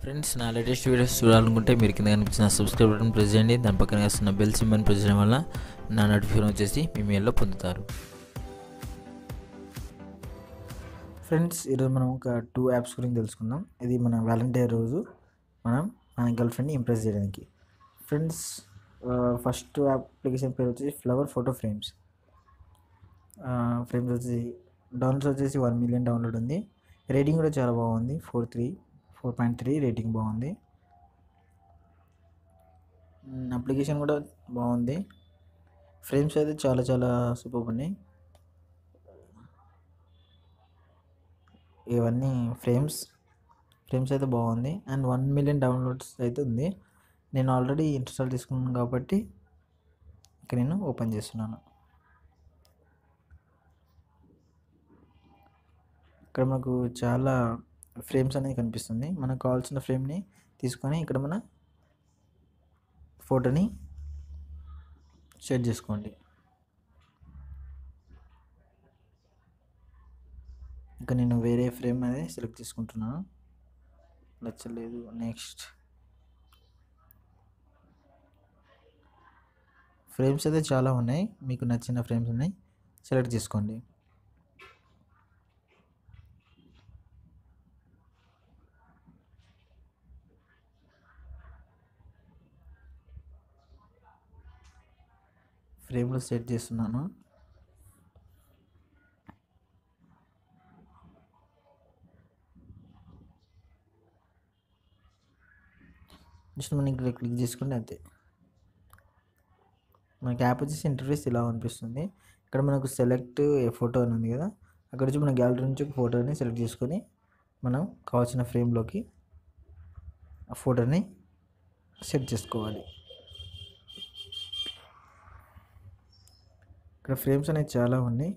friends నా latest videos చూడాలనుకుంటే మీరు కింద కనిపించిన సబ్స్క్రైబ్ బటన్ ప్రెస్ చేయండి దాని పక్కన వస్తున్న బెల్ సింబల్ ప్రెస్ చేయడం వల్ల నా నోటిఫికేషన్ వచ్చేసి మీ మెయిల్లో పొందుతారు ఫ్రెండ్స్ ఈరోజు మనం ఒక టూ యాప్స్ గురించి తెలుసుకుందాం ఇది మన వ్యాలంటైన్ రోజు మనం మన గర్ల్ ఫ్రెండ్ని ఇంప్రెస్ చేయడానికి ఫ్రెండ్స్ ఫస్ట్ అప్లికేషన్ పేరు వచ్చేసి ఫ్లవర్ ఫోటో ఫ్రేమ్స్ ఫ్రేమ్స్ వచ్చేసి డౌన్లోడ్స్ వచ్చేసి వన్ మిలియన్ డౌన్లోడ్ ఉంది రేటింగ్ కూడా చాలా బాగుంది four three four point three rating బాగుంది అప్లికేషన్ కూడా బాగుంది ఫ్రేమ్స్ అయితే చాలా చాలా సూపర్ ఉన్నాయి ఇవన్నీ ఫ్రేమ్స్ ఫ్రేమ్స్ అయితే బాగుంది అండ్ వన్ మిలియన్ డౌన్లోడ్స్ అయితే ఉంది నేను ఆల్రెడీ ఇన్స్టాల్ చేసుకున్నాను కాబట్టి ఇక నేను ఓపెన్ చేస్తున్నాను ఇక్కడ మనకు చాలా ఫ్రేమ్స్ అనేది కనిపిస్తుంది మనకు కావాల్సిన ఫ్రేమ్ని తీసుకొని ఇక్కడ మన ఫోటోని సెట్ చేసుకోండి ఇంకా నేను వేరే ఫ్రేమ్ అనేది సెలెక్ట్ చేసుకుంటున్నాను నచ్చలేదు నెక్స్ట్ ఫ్రేమ్స్ అయితే చాలా ఉన్నాయి మీకు నచ్చిన ఫ్రేమ్స్ ఉన్నాయి సెలెక్ట్ చేసుకోండి ఫ్రేమ్లో సెట్ చేస్తున్నాను జస్ట్ మనం ఇక్కడ క్లిక్ చేసుకుంటే అంతే మనకి యాప్ వచ్చేసి ఇంటర్ఫేస్ ఇలా అనిపిస్తుంది ఇక్కడ మనకు సెలెక్ట్ ఏ ఫోటో అని ఉంది కదా అక్కడ నుంచి మన గ్యాలరీ నుంచి ఒక ఫోటోని సెలెక్ట్ చేసుకొని మనం కావాల్సిన ఫ్రేమ్లోకి ఆ ఫోటోని సెట్ చేసుకోవాలి ఇక్కడ ఫ్రేమ్స్ అనేవి చాలా ఉన్నాయి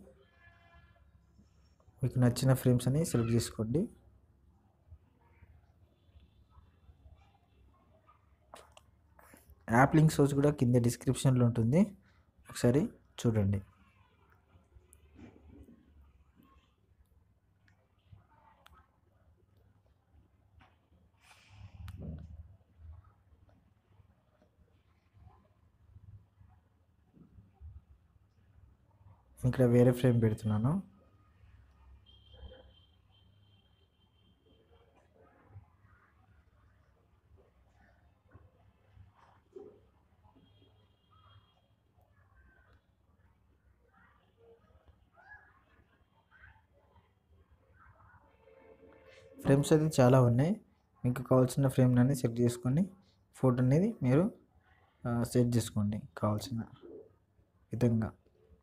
మీకు నచ్చిన ఫ్రేమ్స్ అని సెలెక్ట్ చేసుకోండి యాప్ లింక్ సోర్స్ కూడా కింద డిస్క్రిప్షన్లో ఉంటుంది ఒకసారి చూడండి ఇక్కడ వేరే ఫ్రేమ్ పెడుతున్నాను ఫ్రేమ్స్ అయితే చాలా ఉన్నాయి మీకు కావాల్సిన ఫ్రేమ్ అనేది సెట్ చేసుకొని ఫోటో అనేది మీరు సెట్ చేసుకోండి కావాల్సిన విధంగా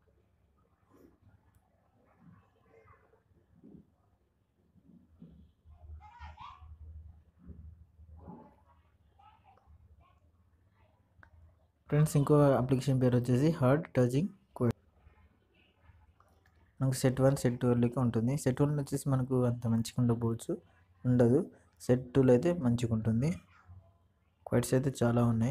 ఫ్రెండ్స్ ఇంకో అప్లికేషన్ పేరు వచ్చేసి హార్డ్ టచింగ్ మనకు సెట్ వన్ సెట్ టూ లెక్క ఉంటుంది సెట్ వన్ వచ్చేసి మనకు అంత మంచిగా ఉండకపోవచ్చు ఉండదు సెట్ టూలో అయితే మంచిగా ఉంటుంది క్వైట్స్ అయితే చాలా ఉన్నాయి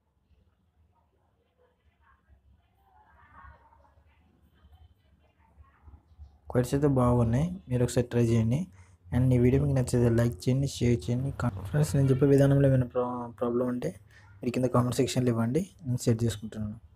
క్వైట్స్ అయితే బాగున్నాయి మీరు ఒకసారి ట్రై చేయండి అండ్ ఈ వీడియో మీకు నచ్చితే లైక్ చేయండి షేర్ చేయండి ఫ్రెండ్స్ నేను చెప్పే విధానంలో ఏమైనా ప్రా ప్రాబ్లం ఉంటే మీరు కింద కామెంట్ సెక్షన్లో ఇవ్వండి నేను సెట్ చేసుకుంటున్నాను